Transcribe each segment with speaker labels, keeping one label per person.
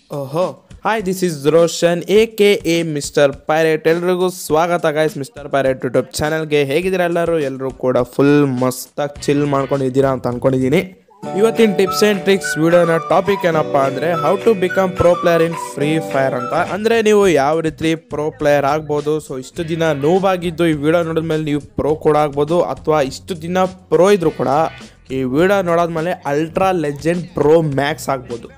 Speaker 1: ಓಹೋ hi this is Roshan A K A mister pirate ಎಲ್ರಿಗೂ ಸ್ವಾಗತ ಗಾಯ್ಸ್ ಮಿಸ್ಟರ್ ಪೈರೇಟ್ ಯೂಟ್ಯೂಬ್ ಚಾನಲ್ಗೆ ಹೇಗಿದ್ದೀರಾ ಎಲ್ಲರೂ ಎಲ್ಲರೂ ಕೂಡ ಫುಲ್ ಮಸ್ತಾಗಿ ಚಿಲ್ ಮಾಡ್ಕೊಂಡಿದ್ದೀರಾ ಅಂತ ಅನ್ಕೊಂಡಿದ್ದೀನಿ ಇವತ್ತಿನ ಟಿಪ್ಸ್ ಆ್ಯಂಡ್ ಟ್ರಿಕ್ಸ್ ವಿಡಿಯೋನ ಟಾಪಿಕ್ ಏನಪ್ಪ ಅಂದರೆ how to become pro player in free fire ಅಂತ ಅಂದರೆ ನೀವು ಯಾವ ರೀತಿ ಪ್ರೋ ಪ್ಲೇಯರ್ ಆಗ್ಬೋದು ಸೊ ಇಷ್ಟು ದಿನ ನೋವಾಗಿದ್ದು ಈ ವಿಡಿಯೋ ನೋಡಿದ್ಮೇಲೆ ನೀವು ಪ್ರೋ ಕೂಡ ಆಗ್ಬೋದು ಅಥವಾ ಇಷ್ಟು ದಿನ ಪ್ರೋ ಇದ್ರು ಕೂಡ ಈ ವಿಡಿಯೋ ನೋಡಾದ್ಮೇಲೆ ಅಲ್ಟ್ರಾ ಲೆಜೆಂಡ್ ಪ್ರೋ ಮ್ಯಾಕ್ಸ್ ಆಗ್ಬೋದು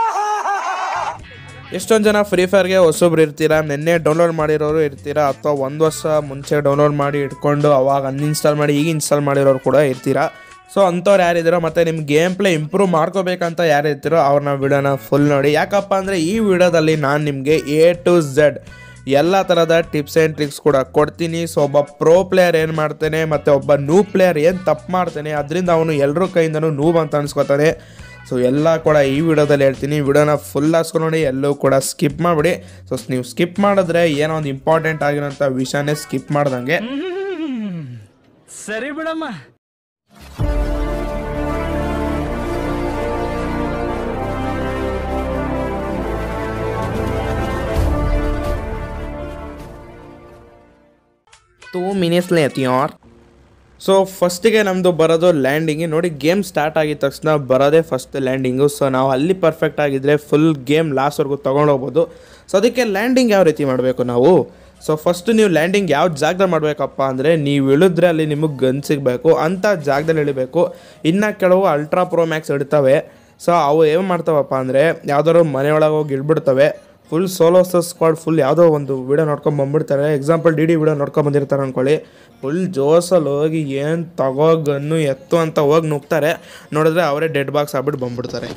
Speaker 1: ಎಷ್ಟೊಂದು ಜನ ಫ್ರೀ ಫೈರ್ಗೆ ಹೊಸಬ್ರು ಇರ್ತೀರಾ ನಿನ್ನೆ ಡೌನ್ಲೋಡ್ ಮಾಡಿರೋರು ಇರ್ತೀರಾ ಅಥವಾ ಒಂದು ವರ್ಷ ಮುಂಚೆ ಡೌನ್ಲೋಡ್ ಮಾಡಿ ಇಟ್ಕೊಂಡು ಅವಾಗ ಅನ್ಇನ್ಸ್ಟಾಲ್ ಮಾಡಿ ಈಗ ಇನ್ಸ್ಟಾಲ್ ಮಾಡಿರೋರು ಕೂಡ ಇರ್ತೀರಾ ಸೊ ಅಂಥವ್ರು ಯಾರಿದ್ದೀರೋ ಮತ್ತು ನಿಮ್ಮ ಗೇಮ್ ಪ್ಲೇ ಇಂಪ್ರೂವ್ ಮಾಡ್ಕೋಬೇಕಂತ ಯಾರು ಇರ್ತೀರೋ ಅವ್ರನ್ನ ವಿಡಿಯೋನ ಫುಲ್ ನೋಡಿ ಯಾಕಪ್ಪ ಅಂದರೆ ಈ ವಿಡಿಯೋದಲ್ಲಿ ನಾನು ನಿಮಗೆ ಎ ಟು ಝೆಡ್ ಎಲ್ಲ ಥರದ ಟಿಪ್ಸ್ ಆ್ಯಂಡ್ ಟ್ರಿಕ್ಸ್ ಕೂಡ ಕೊಡ್ತೀನಿ ಸೊ ಒಬ್ಬ ಪ್ರೋ ಪ್ಲೇಯರ್ ಏನು ಮಾಡ್ತಾನೆ ಮತ್ತು ಒಬ್ಬ ನ್ಯೂ ಪ್ಲೇಯರ್ ಏನು ತಪ್ಪು ಮಾಡ್ತಾನೆ ಅದರಿಂದ ಅವನು ಎಲ್ಲರ ಕೈಯಿಂದನೂ ನೂಬ್ ಅಂತ ಅನ್ಸ್ಕೊತಾನೆ ಸೊ ಎಲ್ಲ ಕೂಡ ಈ ವಿಡಿಯೋದಲ್ಲಿ ಹೇಳ್ತೀನಿ ವಿಡಿಯೋನ ಫುಲ್ ಹಾಸ್ಕೊಂಡು ನೋಡಿ ಎಲ್ಲೂ ಕೂಡ ಸ್ಕಿಪ್ ಮಾಡಿಬಿಡಿ ಸೊ ನೀವು ಸ್ಕಿಪ್ ಮಾಡಿದ್ರೆ ಏನೋ ಒಂದು ಇಂಪಾರ್ಟೆಂಟ್ ಆಗಿರೋಂಥ ವಿಷಯನೇ ಸ್ಕಿಪ್ ಮಾಡ್ದಂಗೆ
Speaker 2: ಸರಿ ಬಿಡಮ್ಮ
Speaker 1: ಟೂ ಮಿನಿಟ್ಸ್ ಲೇಟ್ ಯಾರ್ ಸೊ ಫಸ್ಟಿಗೆ ನಮ್ಮದು ಬರೋದು ಲ್ಯಾಂಡಿಂಗ್ ನೋಡಿ ಗೇಮ್ ಸ್ಟಾರ್ಟ್ ಆಗಿದ ತಕ್ಷಣ ಬರೋದೇ ಫಸ್ಟ್ ಲ್ಯಾಂಡಿಂಗು ಸೊ ನಾವು ಅಲ್ಲಿ ಪರ್ಫೆಕ್ಟ್ ಆಗಿದ್ದರೆ ಫುಲ್ ಗೇಮ್ ಲಾಸ್ಟ್ವರೆಗೂ ತೊಗೊಂಡೋಗ್ಬೋದು ಸೊ ಅದಕ್ಕೆ ಲ್ಯಾಂಡಿಂಗ್ ಯಾವ ರೀತಿ ಮಾಡಬೇಕು ನಾವು ಸೊ ಫಸ್ಟ್ ನೀವು ಲ್ಯಾಂಡಿಂಗ್ ಯಾವ ಜಾಗದಲ್ಲಿ ಮಾಡಬೇಕಪ್ಪ ಅಂದರೆ ನೀವು ಇಳಿದ್ರೆ ಅಲ್ಲಿ ನಿಮಗೆ ಗನ್ ಸಿಗಬೇಕು ಅಂಥ ಜಾಗದಲ್ಲಿ ಇಳಿಬೇಕು ಇನ್ನು ಕೆಲವು ಅಲ್ಟ್ರಾ ಪ್ರೋ ಮ್ಯಾಕ್ಸ್ ಇಡ್ತವೆ ಸೊ ಅವು ಏನು ಮಾಡ್ತಾವಪ್ಪ ಅಂದರೆ ಯಾವ್ದಾದ್ರು ಮನೆಯೊಳಗೆ ಹೋಗಿ ಇಳ್ಬಿಡ್ತವೆ ಫುಲ್ ಸೋಲೋಸ್ ಸ್ಕ್ವಾಡ್ ಫುಲ್ ಯಾವುದೋ ಒಂದು ವಿಡಿಯೋ ನೋಡ್ಕೊಂಡು ಬಂದ್ಬಿಡ್ತಾರೆ ಎಕ್ಸಾಂಪಲ್ ಡಿ ಡಿ ವಿಡಿಯೋ ನೋಡ್ಕೊಂಡು ಬಂದಿರ್ತಾರೆ ಅಂದ್ಕೊಳ್ಳಿ ಫುಲ್ ಜೋಸಲ್ಲಿ ಹೋಗಿ ಏನು ತಗೋ ಗನ್ನು ಎತ್ತು ಅಂತ ಹೋಗಿ ನುಗ್ತಾರೆ ನೋಡಿದ್ರೆ ಅವರೇ ಡೆಡ್ ಬಾಕ್ಸ್ ಆಗ್ಬಿಟ್ಟು ಬಂದ್ಬಿಡ್ತಾರೆ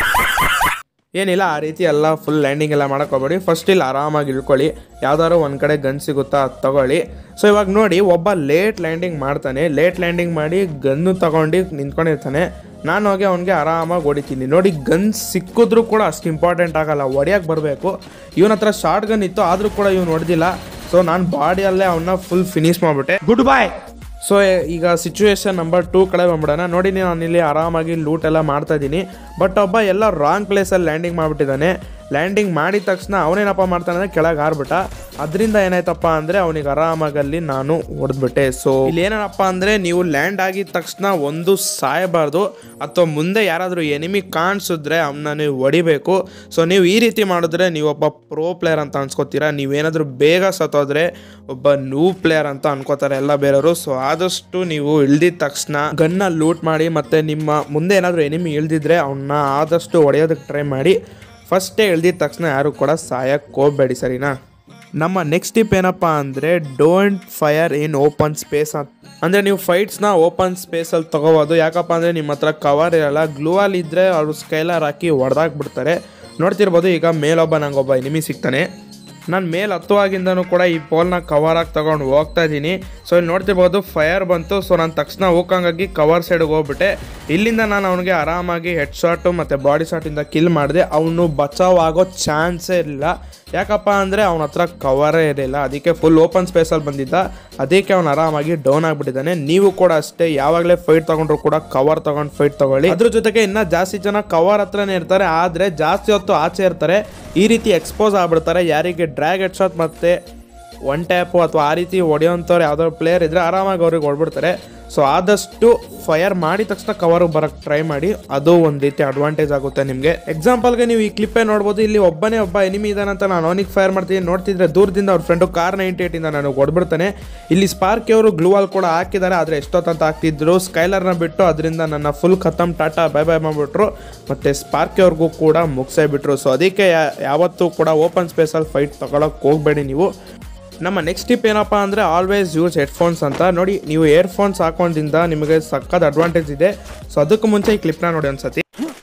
Speaker 1: ಏನಿಲ್ಲ ಆ ರೀತಿ ಎಲ್ಲ ಫುಲ್ ಲ್ಯಾಂಡಿಂಗ್ ಎಲ್ಲ ಮಾಡಕ್ ಹೋಗ್ಬೇಡಿ ಫಸ್ಟ್ ಇಲ್ಲಿ ಆರಾಮಾಗಿ ಇಳ್ಕೊಳ್ಳಿ ಯಾವ್ದಾದ್ರು ಒಂದು ಕಡೆ ಗನ್ ಸಿಗುತ್ತಾ ಅದು ತಗೊಳ್ಳಿ ಸೊ ಇವಾಗ ನೋಡಿ ಒಬ್ಬ ಲೇಟ್ ಲ್ಯಾಂಡಿಂಗ್ ಮಾಡ್ತಾನೆ ಲೇಟ್ ಲ್ಯಾಂಡಿಂಗ್ ಮಾಡಿ ಗನ್ನು ತಗೊಂಡು ನಿಂತ್ಕೊಂಡಿರ್ತಾನೆ ನಾನು ಹೋಗಿ ಅವ್ನಿಗೆ ಆರಾಮಾಗಿ ಹೊಡಿತೀನಿ ನೋಡಿ ಗನ್ ಸಿಕ್ಕಿದ್ರು ಕೂಡ ಅಷ್ಟು ಇಂಪಾರ್ಟೆಂಟ್ ಆಗಲ್ಲ ಹೊಡಿಯೋಕೆ ಬರಬೇಕು ಇವನ ಹತ್ರ ಶಾರ್ಟ್ ಗನ್ ಇತ್ತು ಆದರೂ ಕೂಡ ಇವ್ನು ಹೊಡೆದಿಲ್ಲ ಸೊ ನಾನು ಬಾಡಿಯಲ್ಲೇ ಅವನ್ನ ಫುಲ್ ಫಿನಿಶ್ ಮಾಡಿಬಿಟ್ಟೆ
Speaker 2: ಗುಡ್ ಬಾಯ್
Speaker 1: ಸೊ ಈಗ ಸಿಚುವೇಶನ್ ನಂಬರ್ ಟೂ ಕಡೆ ಬಂದ್ಬಿಡೋಣ ನೋಡಿ ನಾನು ಇಲ್ಲಿ ಆರಾಮಾಗಿ ಲೂಟ್ ಎಲ್ಲ ಮಾಡ್ತಾ ಇದ್ದೀನಿ ಬಟ್ ಒಬ್ಬ ಎಲ್ಲ ರಾಂಗ್ ಪ್ಲೇಸಲ್ಲಿ ಲ್ಯಾಂಡಿಂಗ್ ಮಾಡಿಬಿಟ್ಟಿದ್ದಾನೆ ಲ್ಯಾಂಡಿಂಗ್ ಮಾಡಿದ ತಕ್ಷಣ ಅವನೇನಪ್ಪ ಮಾಡ್ತಾನೆ ಅಂದರೆ ಕೆಳಗೆ ಹಾರ್ಬಿಟ್ಟ ಅದರಿಂದ ಏನಾಯ್ತಪ್ಪ ಅಂದರೆ ಅವನಿಗೆ ಆರಾಮಾಗಿ ಅಲ್ಲಿ ನಾನು ಹೊಡೆದ್ಬಿಟ್ಟೆ ಸೊ ಇಲ್ಲಿ ಏನಪ್ಪ ಅಂದರೆ ನೀವು ಲ್ಯಾಂಡ್ ಆಗಿದ ತಕ್ಷಣ ಒಂದು ಸಾಯಬಾರ್ದು ಅಥವಾ ಮುಂದೆ ಯಾರಾದರೂ ಎನಿಮಿ ಕಾಣಿಸಿದ್ರೆ ಅವನ್ನ ನೀವು ಹೊಡಿಬೇಕು ಸೊ ನೀವು ಈ ರೀತಿ ಮಾಡಿದ್ರೆ ನೀವು ಒಬ್ಬ ಪ್ರೋ ಪ್ಲೇಯರ್ ಅಂತ ಅನ್ಸ್ಕೊತೀರಾ ನೀವೇನಾದರೂ ಬೇಗ ಸತ್ತೋದ್ರೆ ಒಬ್ಬ ನ್ಯೂ ಪ್ಲೇಯರ್ ಅಂತ ಅನ್ಕೋತಾರೆ ಎಲ್ಲ ಬೇರೆಯವರು ಸೊ ಆದಷ್ಟು ನೀವು ಇಳ್ದಿದ ತಕ್ಷಣ ಗನ್ನ ಲೂಟ್ ಮಾಡಿ ಮತ್ತು ನಿಮ್ಮ ಮುಂದೆ ಏನಾದರೂ ಎನಿಮಿ ಇಳ್ದಿದ್ರೆ ಅವನ್ನ ಆದಷ್ಟು ಹೊಡೆಯೋದಕ್ಕೆ ಟ್ರೈ ಮಾಡಿ ಫಸ್ಟೇ ಇಳ್ದಿದ ತಕ್ಷಣ ಯಾರು ಕೂಡ ಸಾಯಕ್ಕೆ ಹೋಗಬೇಡಿ ಸರಿನಾ ನಮ್ಮ ನೆಕ್ಸ್ಟ್ ಟಿಪ್ ಏನಪ್ಪ ಅಂದರೆ don't fire in open space ಅಂತ ಅಂದರೆ ನೀವು ಫೈಟ್ಸ್ನ ಓಪನ್ ಸ್ಪೇಸಲ್ಲಿ ತೊಗೋಬೋದು ಯಾಕಪ್ಪ ಅಂದರೆ ನಿಮ್ಮ ಹತ್ರ ಕವರ್ ಇರಲ್ಲ ಗ್ಲೂವಲ್ಲಿ ಇದ್ದರೆ ಅವರು ಸ್ಕೈಲರ್ ಹಾಕಿ ಹೊಡೆದಾಕ್ಬಿಡ್ತಾರೆ ನೋಡ್ತಿರ್ಬೋದು ಈಗ ಮೇಲೊಬ್ಬ ನಂಗೊಬ್ಬ ಎನಿಮಿ ಸಿಗ್ತಾನೆ ನಾನು ಮೇಲೆ ಹತ್ತುವಾಗಿಂದನೂ ಕೂಡ ಈ ಪೋಲ್ನ ಕವರ್ ಆಗಿ ತಗೊಂಡು ಹೋಗ್ತಾ ಇದ್ದೀನಿ ಸೊ ಇಲ್ಲಿ ನೋಡ್ತಿರ್ಬೋದು ಫೈರ್ ಬಂತು ಸೊ ನಾನು ತಕ್ಷಣ ಹೋಗಂಗಾಗಿ ಕವರ್ ಸೈಡ್ಗೆ ಹೋಗ್ಬಿಟ್ಟೆ ಇಲ್ಲಿಂದ ನಾನು ಅವನಿಗೆ ಆರಾಮಾಗಿ ಹೆಡ್ ಶಾಟು ಮತ್ತು ಬಾಡಿ ಶಾಟಿಂದ ಕಿಲ್ ಮಾಡಿದೆ ಅವನು ಬಚಾವ್ ಆಗೋ ಚಾನ್ಸೇ ಇರಲಿಲ್ಲ ಯಾಕಪ್ಪ ಅಂದರೆ ಅವನ ಹತ್ರ ಕವರೇ ಇರಲಿಲ್ಲ ಅದಕ್ಕೆ ಫುಲ್ ಓಪನ್ ಸ್ಪೇಸಲ್ಲಿ ಬಂದಿದ್ದ ಅದಕ್ಕೆ ಅವ್ನು ಆರಾಮಾಗಿ ಡೌನ್ ಆಗಿಬಿಟ್ಟಿದ್ದಾನೆ ನೀವು ಕೂಡ ಅಷ್ಟೇ ಯಾವಾಗಲೇ ಫೈಟ್ ತಗೊಂಡ್ರು ಕೂಡ ಕವರ್ ತಗೊಂಡು ಫೈಟ್ ತಗೊಳ್ಳಿ ಅದ್ರ ಜೊತೆಗೆ ಇನ್ನೂ ಜಾಸ್ತಿ ಜನ ಕವರ್ ಹತ್ರನೇ ಇರ್ತಾರೆ ಆದರೆ ಜಾಸ್ತಿ ಹೊತ್ತು ಆಚೆ ಇರ್ತಾರೆ ಈ ರೀತಿ ಎಕ್ಸ್ಪೋಸ್ ಆಗ್ಬಿಡ್ತಾರೆ ಯಾರಿಗೆ ಡ್ರ್ಯಾಗ್ ಹೆಡ್ ಶಾಟ್ ಮತ್ತು ಒನ್ ಟ್ಯಾಪು ಅಥವಾ ಆ ರೀತಿ ಹೊಡೆಯೋಂಥವ್ರು ಯಾವ್ದಾದ್ರು ಪ್ಲೇಯರ್ ಇದ್ದರೆ ಆರಾಮಾಗಿ ಅವ್ರಿಗೆ ಹೊಡ್ಬಿಡ್ತಾರೆ ಸೊ ಆದಷ್ಟು ಫೈರ್ ಮಾಡಿದ ತಕ್ಷಣ ಕವರ್ ಬರೋಕ್ಕೆ ಟ್ರೈ ಮಾಡಿ ಅದು ಒಂದು ರೀತಿ ಅಡ್ವಾಂಟೇಜ್ ಆಗುತ್ತೆ ನಿಮಗೆ ಎಕ್ಸಾಂಪಲ್ಗೆ ನೀವು ಈ ಕ್ಲಿಪ್ಪೇ ನೋಡ್ಬೋದು ಇಲ್ಲಿ ಒಬ್ಬನೇ ಒಬ್ಬ ಎನಿಮಿ ಇದ್ದಾನಂತ ನಾನು ಅವನಿಗೆ ಫೈರ್ ಮಾಡ್ತೀನಿ ನೋಡ್ತಿದ್ರೆ ದೂರದಿಂದ ಅವ್ರ ಫ್ರೆಂಡು ಕಾರ್ ನೈಂಟಿ ಏಟಿಂದ ನನಗೆ ಹೊಡ್ಬಿಡ್ತಾನೆ ಇಲ್ಲಿ ಸ್ಪಾರ್ಕಿ ಅವರು ಗ್ಲೂವಲ್ ಕೂಡ ಹಾಕಿದ್ದಾರೆ ಆದರೆ ಎಷ್ಟೊತ್ತಂತ ಹಾಕ್ತಿದ್ರು ಸ್ಕೈಲರ್ನ ಬಿಟ್ಟು ಅದರಿಂದ ನನ್ನ ಫುಲ್ ಖತಮ್ ಟಾಟಾ ಬೈ ಬೈ ಮಾಡಿಬಿಟ್ರು ಮತ್ತು ಸ್ಪಾರ್ಕಿ ಅವ್ರಿಗೂ ಕೂಡ ಮುಗಿಸೇ ಬಿಟ್ರು ಸೊ ಅದಕ್ಕೆ ಯಾ- ಯಾವತ್ತೂ ಕೂಡ ಓಪನ್ ಸ್ಪೇಸಲ್ಲಿ ಫೈಟ್ ತಗೊಳಕ್ಕೆ ಹೋಗಬೇಡಿ ನೀವು ನಮ್ಮ ನೆಕ್ಸ್ಟ್ ಟಿಪ್ ಏನಪ್ಪ ಅಂದರೆ ಆಲ್ವೇಸ್ ಯೂಸ್ ಹೆಡ್ಫೋನ್ಸ್ ಅಂತ ನೋಡಿ ನೀವು ಇಯರ್ಫೋನ್ಸ್ ಹಾಕೊಂಡಿಂದ ನಿಮಗೆ ಸಕ್ಕತ್ ಅಡ್ವಾಂಟೇಜ್ ಇದೆ ಸೊ ಅದಕ್ಕೂ ಮುಂಚೆ ಈ ಕ್ಲಿಪ್ನ ನೋಡಿ ಅನ್ಸತಿ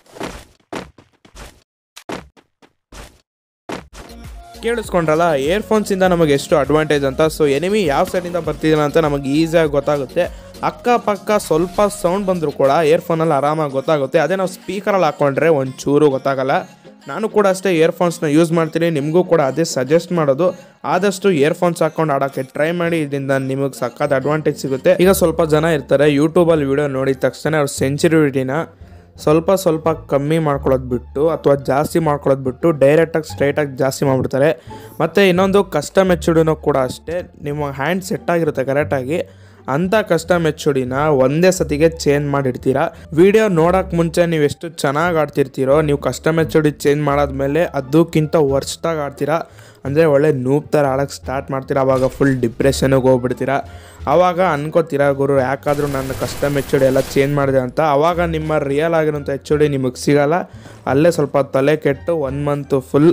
Speaker 1: ಕೇಳಿಸ್ಕೊಂಡ್ರಲ್ಲ ಇಯರ್ಫೋನ್ಸಿಂದ ನಮಗೆ ಎಷ್ಟು ಅಡ್ವಾಂಟೇಜ್ ಅಂತ ಸೊ ಎನಿಮಿ ಯಾವ ಸೈಡಿಂದ ಬರ್ತಿದ್ದಾನೆ ಅಂತ ನಮಗೆ ಈಸಿಯಾಗಿ ಗೊತ್ತಾಗುತ್ತೆ ಅಕ್ಕಪಕ್ಕ ಸ್ವಲ್ಪ ಸೌಂಡ್ ಬಂದರೂ ಕೂಡ ಇಯರ್ಫೋನಲ್ಲಿ ಆರಾಮಾಗಿ ಗೊತ್ತಾಗುತ್ತೆ ಅದೇ ನಾವು ಸ್ಪೀಕರಲ್ಲಿ ಹಾಕ್ಕೊಂಡ್ರೆ ಒಂಚೂರು ಗೊತ್ತಾಗಲ್ಲ ನಾನು ಕೂಡ ಅಷ್ಟೇ ಇಯರ್ಫೋನ್ಸ್ನ ಯೂಸ್ ಮಾಡ್ತೀನಿ ನಿಮಗೂ ಕೂಡ ಅದೇ ಸಜೆಸ್ಟ್ ಮಾಡೋದು ಆದಷ್ಟು ಇಯರ್ಫೋನ್ಸ್ ಹಾಕೊಂಡು ಆಡೋಕ್ಕೆ ಟ್ರೈ ಮಾಡಿ ಇದರಿಂದ ನಿಮಗೆ ಸಕ್ಕತ್ ಅಡ್ವಾಂಟೇಜ್ ಸಿಗುತ್ತೆ ಈಗ ಸ್ವಲ್ಪ ಜನ ಇರ್ತಾರೆ ಯೂಟ್ಯೂಬಲ್ಲಿ ವಿಡಿಯೋ ನೋಡಿದ ತಕ್ಷಣ ಅವ್ರ ಸೆನ್ಸಿಟಿವಿಟಿನ ಸ್ವಲ್ಪ ಸ್ವಲ್ಪ ಕಮ್ಮಿ ಮಾಡ್ಕೊಳ್ಳೋದು ಬಿಟ್ಟು ಅಥವಾ ಜಾಸ್ತಿ ಮಾಡ್ಕೊಳ್ಳೋದು ಬಿಟ್ಟು ಡೈರೆಕ್ಟಾಗಿ ಸ್ಟ್ರೈಟಾಗಿ ಜಾಸ್ತಿ ಮಾಡಿಬಿಡ್ತಾರೆ ಮತ್ತು ಇನ್ನೊಂದು ಕಸ್ಟಮ್ ಎಚ್ ಡಿನೂ ಕೂಡ ಅಷ್ಟೇ ನಿಮ್ಮ ಹ್ಯಾಂಡ್ ಸೆಟ್ ಆಗಿರುತ್ತೆ ಕರೆಕ್ಟಾಗಿ ಅಂಥ ಕಸ್ಟಮ್ ಎಚ್ ಡಿನ ಒಂದೇ ಸತಿಗೆ ಚೇಂಜ್ ಮಾಡಿರ್ತೀರ ವಿಡಿಯೋ ನೋಡೋಕೆ ಮುಂಚೆ ನೀವು ಎಷ್ಟು ಚೆನ್ನಾಗಿ ಆಡ್ತಿರ್ತೀರೋ ನೀವು ಕಸ್ಟಮ್ ಎಚ್ ಡಿ ಚೇಂಜ್ ಮಾಡಾದ್ಮೇಲೆ ಅದಕ್ಕಿಂತ ವರ್ಸ್ಟಾಗಿ ಆಡ್ತೀರಾ ಅಂದರೆ ಒಳ್ಳೆ ನೂಬ್ ಥರ ಆಡೋಕ್ಕೆ ಸ್ಟಾರ್ಟ್ ಮಾಡ್ತೀರಾ ಅವಾಗ ಫುಲ್ ಡಿಪ್ರೆಷನ್ಗೆ ಹೋಗ್ಬಿಡ್ತೀರಾ ಆವಾಗ ಅನ್ಕೋತೀರಾ ಗುರು ಯಾಕಾದರೂ ನನ್ನ ಕಸ್ಟಮ್ ಎಚ್ ಡಿ ಎಲ್ಲ ಚೇಂಜ್ ಮಾಡಿದೆ ಅಂತ ಆವಾಗ ನಿಮ್ಮ ರಿಯಲ್ ಆಗಿರೋಂಥ ಎಚ್ ಡಿ ನಿಮಗೆ ಸಿಗಲ್ಲ ಅಲ್ಲೇ ಸ್ವಲ್ಪ ತಲೆ ಕೆಟ್ಟು ಒನ್ ಮಂತು ಫುಲ್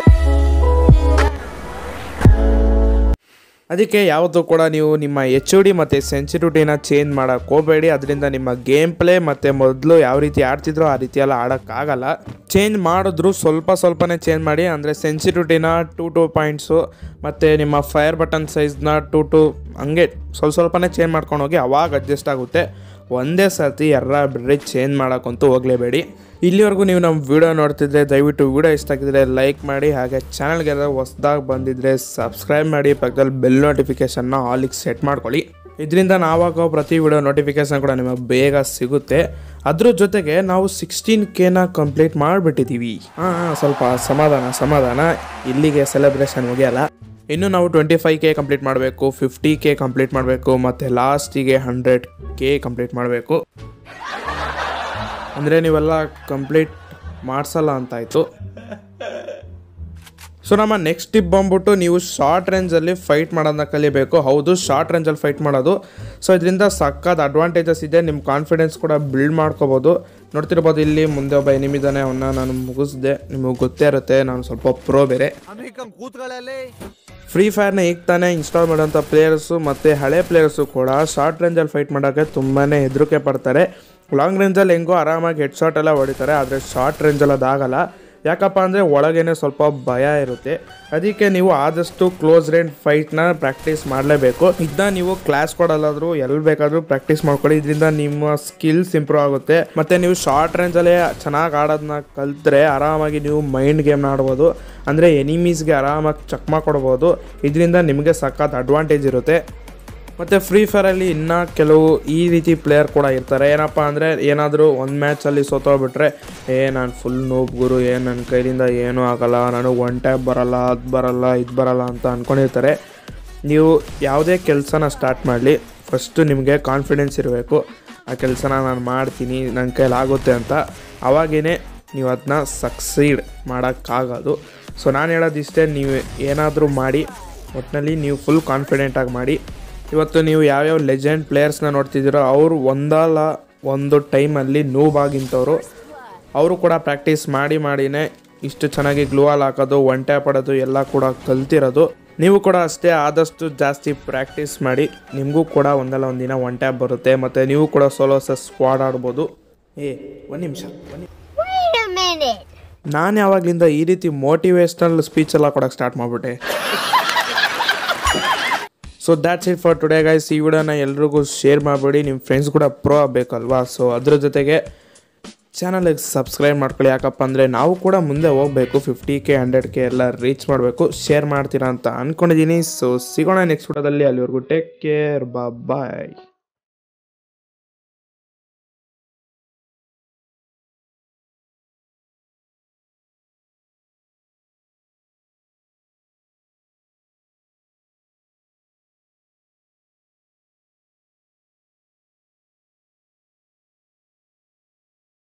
Speaker 1: ಅದಕ್ಕೆ ಯಾವತ್ತೂ ಕೂಡ ನೀವು ನಿಮ್ಮ ಎಚ್ ಡಿ ಮತ್ತು ಸೆನ್ಸಿಟಿವಿಟಿನ ಚೇಂಜ್ ಮಾಡೋಕ್ಕೆ ಹೋಗಬೇಡಿ ಅದರಿಂದ ನಿಮ್ಮ ಗೇಮ್ ಪ್ಲೇ ಮತ್ತು ಮೊದಲು ಯಾವ ರೀತಿ ಆಡ್ತಿದ್ರೋ ಆ ರೀತಿ ಎಲ್ಲ ಆಡೋಕ್ಕಾಗಲ್ಲ ಚೇಂಜ್ ಮಾಡಿದ್ರು ಸ್ವಲ್ಪ ಸ್ವಲ್ಪನೇ ಚೇಂಜ್ ಮಾಡಿ ಅಂದರೆ ಸೆನ್ಸಿಟಿವಿಟಿನ ಟು ಟು ಪಾಯಿಂಟ್ಸು ಮತ್ತು ನಿಮ್ಮ ಫೈರ್ ಬಟನ್ ಸೈಜ್ನ ಟು ಟು ಹಂಗೆ ಸ್ವಲ್ಪ ಸ್ವಲ್ಪನೇ ಚೇಂಜ್ ಮಾಡ್ಕೊಂಡು ಹೋಗಿ ಅವಾಗ ಅಡ್ಜಸ್ಟ್ ಆಗುತ್ತೆ ಒಂದೇ ಸರ್ತಿ ಎರ್ರ ಬಿಡ್ರಿ ಚೇಂಜ್ ಮಾಡೋಕ್ಕಂತೂ ಹೋಗಲೇಬೇಡಿ ಇಲ್ಲಿವರೆಗೂ ನೀವು ನಮ್ಮ ವಿಡಿಯೋ ನೋಡ್ತಿದ್ರೆ ದಯವಿಟ್ಟು ವಿಡಿಯೋ ಇಷ್ಟ ಆಗಿದ್ರೆ ಲೈಕ್ ಮಾಡಿ ಹಾಗೆ ಚಾನಲ್ಗೆ ಹೊಸ್ದಾಗಿ ಬಂದಿದ್ರೆ ಸಬ್ಸ್ಕ್ರೈಬ್ ಮಾಡಿ ಪಕ್ಕದಲ್ಲಿ ಬೆಲ್ ನೋಟಿಫಿಕೇಷನ್ನ ಆಲಿಗೆ ಸೆಟ್ ಮಾಡ್ಕೊಳ್ಳಿ ಇದರಿಂದ ನಾವಾಗೋ ಪ್ರತಿ ವಿಡಿಯೋ ನೋಟಿಫಿಕೇಶನ್ ಕೂಡ ನಿಮಗೆ ಬೇಗ ಸಿಗುತ್ತೆ ಅದ್ರ ಜೊತೆಗೆ ನಾವು ಸಿಕ್ಸ್ಟೀನ್ ಕೆನ ಕಂಪ್ಲೀಟ್ ಮಾಡಿಬಿಟ್ಟಿದ್ದೀವಿ ಹಾಂ ಹಾಂ ಸ್ವಲ್ಪ ಸಮಾಧಾನ ಸಮಾಧಾನ ಇಲ್ಲಿಗೆ ಸೆಲೆಬ್ರೇಷನ್ ಮುಗಿಯಲ್ಲ ಇನ್ನು ನಾವು ಟ್ವೆಂಟಿ ಫೈವ್ ಕೆ ಕಂಪ್ಲೀಟ್ ಮಾಡಬೇಕು ಫಿಫ್ಟಿ ಕೆ ಕಂಪ್ಲೀಟ್ ಮಾಡಬೇಕು ಮತ್ತು ಲಾಸ್ಟಿಗೆ ಹಂಡ್ರೆಡ್ ಕೆ ಕಂಪ್ಲೀಟ್ ಮಾಡಬೇಕು ಅಂದರೆ ನೀವೆಲ್ಲ ಕಂಪ್ಲೀಟ್ ಮಾಡಿಸಲ್ಲ ಅಂತಾಯಿತು ಸೊ ನಮ್ಮ ನೆಕ್ಸ್ಟ್ ಟಿಪ್ ಬಂದ್ಬಿಟ್ಟು ನೀವು ಶಾರ್ಟ್ ರೇಂಜಲ್ಲಿ ಫೈಟ್ ಮಾಡೋದನ್ನ ಕಲಿಬೇಕು ಹೌದು ಶಾರ್ಟ್ ರೇಂಜಲ್ಲಿ ಫೈಟ್ ಮಾಡೋದು ಸೊ ಇದರಿಂದ ಸಕ್ಕತ್ ಅಡ್ವಾಂಟೇಜಸ್ ಇದೆ ನಿಮ್ಮ ಕಾನ್ಫಿಡೆನ್ಸ್ ಕೂಡ ಬಿಲ್ಡ್ ಮಾಡ್ಕೋಬೋದು ನೋಡ್ತಿರ್ಬೋದು ಇಲ್ಲಿ ಮುಂದೆ ಒಬ್ಬ ಎನಿಮಿದಾನೆ ಅವನ್ನ ನಾನು ಮುಗಿಸ್ದೆ ನಿಮಗೆ ಗೊತ್ತೇ ಇರುತ್ತೆ ನಾನು ಸ್ವಲ್ಪ ಪ್ರೋ ಬೇರೆ
Speaker 2: ಅಮೆರಿಕನ್ ಕೂತ್ಗಳಲ್ಲಿ
Speaker 1: ಫ್ರೀ ಫೈರ್ನ ಈಗ ತಾನೇ ಇನ್ಸ್ಟಾಲ್ ಮಾಡೋಂಥ ಪ್ಲೇಯರ್ಸು ಮತ್ತು ಹಳೆ ಪ್ಲೇಯರ್ಸು ಕೂಡ ಶಾರ್ಟ್ ರೇಂಜಲ್ಲಿ ಫೈಟ್ ಮಾಡೋಕ್ಕೆ ತುಂಬಾ ಹೆದರಿಕೆ ಪಡ್ತಾರೆ ಲಾಂಗ್ ರೇಂಜಲ್ಲಿ ಹೆಂಗೋ ಆರಾಮಾಗಿ ಹೆಡ್ ಶಾಟ್ ಎಲ್ಲ ಹೊಡಿತಾರೆ ಆದರೆ ಶಾರ್ಟ್ ರೇಂಜಲ್ಲಿ ಅದಾಗಲ್ಲ ಯಾಕಪ್ಪ ಅಂದರೆ ಒಳಗೇನೆ ಸ್ವಲ್ಪ ಭಯ ಇರುತ್ತೆ ಅದಕ್ಕೆ ನೀವು ಆದಷ್ಟು ಕ್ಲೋಸ್ ರೇಂಜ್ ಫೈಟ್ನ ಪ್ರಾಕ್ಟೀಸ್ ಮಾಡಲೇಬೇಕು ಇದನ್ನ ನೀವು ಕ್ಲಾಸ್ ಕೊಡಲ್ಲಾದರೂ ಎಲ್ಲಿ ಬೇಕಾದರೂ ಪ್ರಾಕ್ಟೀಸ್ ಮಾಡ್ಕೊಳ್ಳಿ ಇದರಿಂದ ನಿಮ್ಮ ಸ್ಕಿಲ್ಸ್ ಇಂಪ್ರೂವ್ ಆಗುತ್ತೆ ಮತ್ತು ನೀವು ಶಾರ್ಟ್ ರೇಂಜಲ್ಲೇ ಚೆನ್ನಾಗಿ ಆಡೋದನ್ನ ಕಲ್ತ್ರೆ ಆರಾಮಾಗಿ ನೀವು ಮೈಂಡ್ ಗೇಮ್ನ ಆಡ್ಬೋದು ಅಂದರೆ ಎನಿಮೀಸ್ಗೆ ಆರಾಮಾಗಿ ಚಕ್ಮಾ ಕೊಡ್ಬೋದು ಇದರಿಂದ ನಿಮಗೆ ಸಖತ್ ಅಡ್ವಾಂಟೇಜ್ ಇರುತ್ತೆ ಮತ್ತು ಫ್ರೀ ಫೈರಲ್ಲಿ ಇನ್ನೂ ಕೆಲವು ಈ ರೀತಿ ಪ್ಲೇಯರ್ ಕೂಡ ಇರ್ತಾರೆ ಏನಪ್ಪ ಅಂದರೆ ಏನಾದರೂ ಒಂದು ಮ್ಯಾಚಲ್ಲಿ ಸೋತೋಗ್ಬಿಟ್ರೆ ಏ ನಾನು ಫುಲ್ ನೋಬ್ ಗುರು ಏನು ನನ್ನ ಕೈಲಿಂದ ಏನೂ ಆಗಲ್ಲ ನನಗೆ ಒನ್ ಟ್ಯಾಪ್ ಬರಲ್ಲ ಅದು ಬರಲ್ಲ ಇದು ಬರಲ್ಲ ಅಂತ ಅಂದ್ಕೊಂಡಿರ್ತಾರೆ ನೀವು ಯಾವುದೇ ಕೆಲಸನ ಸ್ಟಾರ್ಟ್ ಮಾಡಲಿ ಫಸ್ಟು ನಿಮಗೆ ಕಾನ್ಫಿಡೆನ್ಸ್ ಇರಬೇಕು ಆ ಕೆಲಸನ ನಾನು ಮಾಡ್ತೀನಿ ನನ್ನ ಕೈಲಾಗುತ್ತೆ ಅಂತ ಅವಾಗೇ ನೀವು ಅದನ್ನ ಸಕ್ಸೀಡ್ ಮಾಡೋಕ್ಕಾಗೋದು ಸೊ ನಾನು ಹೇಳೋದಿಷ್ಟೇ ನೀವು ಏನಾದರೂ ಮಾಡಿ ಒಟ್ಟಿನಲ್ಲಿ ನೀವು ಫುಲ್ ಕಾನ್ಫಿಡೆಂಟಾಗಿ ಮಾಡಿ ಇವತ್ತು ನೀವು ಯಾವ್ಯಾವ ಲೆಜೆಂಡ್ ಪ್ಲೇಯರ್ಸ್ನ ನೋಡ್ತಿದ್ದೀರೋ ಅವರು ಒಂದಲ್ಲ ಒಂದು ಟೈಮಲ್ಲಿ ನೋವಾಗಿಂಥವ್ರು ಅವರು ಕೂಡ ಪ್ರಾಕ್ಟೀಸ್ ಮಾಡಿ ಮಾಡಿನೇ ಇಷ್ಟು ಚೆನ್ನಾಗಿ ಗ್ಲೂವಾಲ್ ಹಾಕೋದು ಒನ್ ಟ್ಯಾಪ್ ಆಡೋದು ಎಲ್ಲ ಕೂಡ ಕಲ್ತಿರೋದು ನೀವು ಕೂಡ ಅಷ್ಟೇ ಆದಷ್ಟು ಜಾಸ್ತಿ ಪ್ರಾಕ್ಟೀಸ್ ಮಾಡಿ ನಿಮಗೂ ಕೂಡ ಒಂದಲ್ಲ ಒಂದಿನ ಒನ್ ಟ್ಯಾಪ್ ಬರುತ್ತೆ ಮತ್ತು ನೀವು ಕೂಡ ಸೋಲೋಸ ಸ್ಕ್ವಾಡ್ ಆಡ್ಬೋದು ಏ ಒಂದು ನಿಮಿಷ
Speaker 3: Wait a minute.
Speaker 1: ನಾನು ಯಾವಾಗಲಿಂದ ಈ ರೀತಿ ಮೋಟಿವೇಶ್ನಲ್ ಸ್ಪೀಚ್ ಎಲ್ಲ ಕೊಡೋಕೆ ಸ್ಟಾರ್ಟ್ ಮಾಡಿಬಿಟ್ಟೆ so that's it for today guys ಈ ವಿಡಿಯೋನ ಎಲ್ರಿಗೂ ಶೇರ್ ಮಾಡಬೇಡಿ ನಿಮ್ಮ ಫ್ರೆಂಡ್ಸ್ ಕೂಡ ಪ್ರೋ ಆಗಬೇಕಲ್ವಾ ಸೊ ಅದ್ರ ಜೊತೆಗೆ ಚಾನಲಿಗೆ ಸಬ್ಸ್ಕ್ರೈಬ್ ಮಾಡ್ಕೊಳ್ಳಿ ಯಾಕಪ್ಪ ಅಂದರೆ ನಾವು ಕೂಡ ಮುಂದೆ ಹೋಗಬೇಕು ಫಿಫ್ಟಿ ಕೆ ಹಂಡ್ರೆಡ್ ಕೆ ಎಲ್ಲ ರೀಚ್ ಮಾಡಬೇಕು ಶೇರ್ ಮಾಡ್ತೀರಾ ಅಂತ ಅಂದ್ಕೊಂಡಿದ್ದೀನಿ ಸೊ ಸಿಗೋಣ ನೆಕ್ಸ್ಟ್ ವಿಡಿಯೋದಲ್ಲಿ ಅಲ್ಲಿವರೆಗೂ ಟೇಕ್ ಕೇರ್ ಬಾ ಬಾಯ್